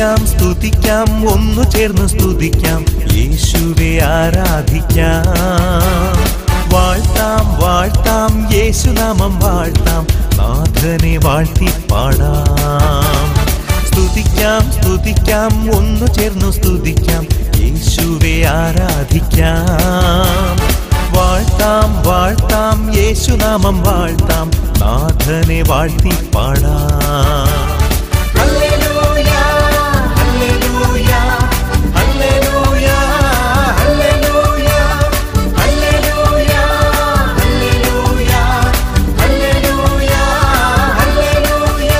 സ്തുതിക്കാം സ്തുതിക്കാം ഒന്നു ചേർന്ന് സ്തുതിക്കാം യേശുവെ ആരാധിക്കാം വാഴ്ത്താം വാഴ്ത്താം യേശുനാമം വാഴ്ത്താം നാഥനെ വാഴ്ത്തി പാടാം സ്തുതിക്കാം സ്തുതിക്കാം ഒന്നു ചേർന്നു സ്തുതിക്കാം യേശുവെ ആരാധിക്കാം വാഴ്ത്താം വാഴ്ത്താം യേശുനാമം വാഴ്ത്താം നാഥനെ വാഴ്ത്തി പാടാം ഹല്ലേലൂയ ഹല്ലേലൂയ ഹല്ലേലൂയ ഹല്ലേലൂയ ഹല്ലേലൂയ ഹല്ലേലൂയ ഹല്ലേലൂയ ഹല്ലേലൂയ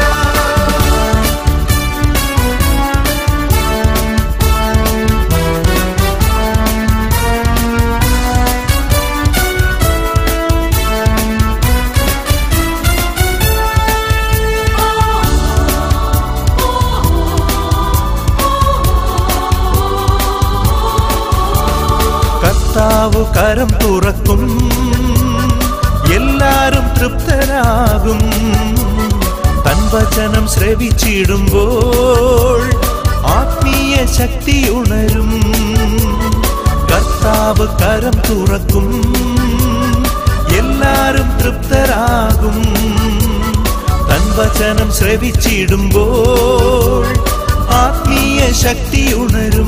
കർത്താവ് കരം തുറക്കും എല്ലാരും തൃപ്തരാകും തൻ വചനം ശ്രവിച്ചിടുമ്പോൾ ആത്മീയ ശക്തി ഉണരും കർത്താവ് കരം തുറക്കും എല്ലാരും തൃപ്തരാകും തൻ വചനം ശ്രവിച്ചിടുമ്പോൾ ആത്മീയ ശക്തി ഉണരും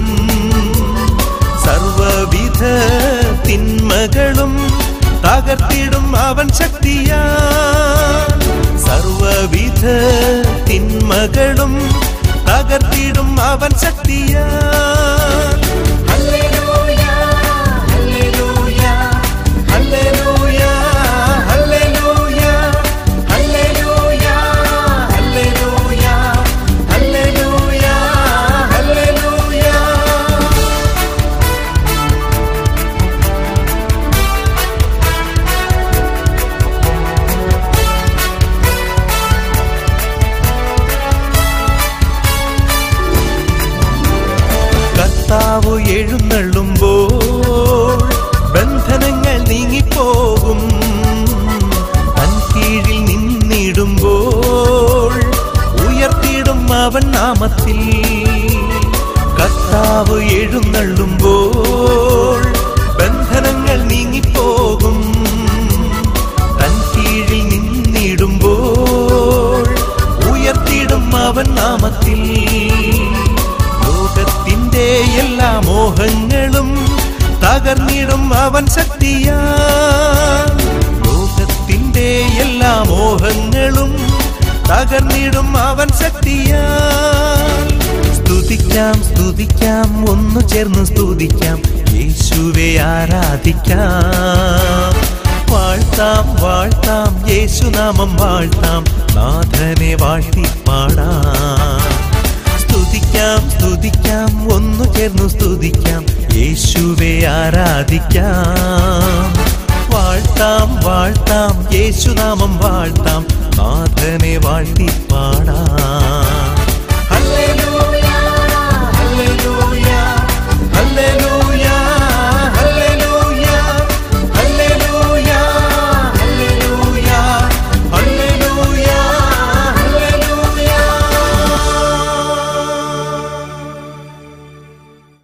സർവവിധ തിന്മകളും തകർത്തിടും അവൻ ശക്തിയാ സർവവിധ തിന്മകളും തകർത്തിടും അവൻ ശക്തിയാ ഹല്ലേലൂയ ഹല്ലേലൂയ ഹല്ലേലൂയ ഹല്ലേലൂയ ഹല്ലേലൂയ ഹല്ലേലൂയ ഹല്ലേലൂയ ഹല്ലേലൂയ കർത്താവ് എഴുന്നള്ളുമ്പോൾ ബന്ധനങ്ങൾ നീങ്ങിപ്പോകും തൻ കീഴിൽ നിന്നിടുമ്പോൾ ഉയർത്തിയിടും അവൻ നാമത്തിൽ കർത്താവ് എഴുന്നള്ളുമ്പോൾ ബന്ധനങ്ങൾ നീങ്ങിപ്പോകും തൻ കീഴിൽ നിന്നിടുമ്പോൾ ഉയർത്തിയിടും അവൻ നാമത്തിൽ ലോകത്തിന്റെ എല്ലാ മോഹങ്ങളും തകർന്നിടും അവൻ ശക്തിയാ ലോകത്തിന്റെ എല്ലാ മോഹങ്ങളും തകർന്നിടും അവൻ ശക്തിയാ സ്തുതിക്കാം സ്തുതിക്കാം ഒന്നു ചേർന്ന് സ്തുതിക്കാം യേശുവെ ആരാധിക്കാം വാഴ്ത്താം വാഴ്ത്താം യേശുനാമം വാഴ്ത്താം നാഥനെ വാഴ്ത്തി പാടാം സ്തുതിക്കാം സ്തുതിക്കാം ഒന്നു ചേർന്നു സ്തുതിക്കാം യേശുവെ ആരാധിക്കാം വാഴ്ത്താം വാഴ്ത്താം യേശുനാമം വാഴ്ത്താം നാഥനെ വാഴ്ത്തി പാടാം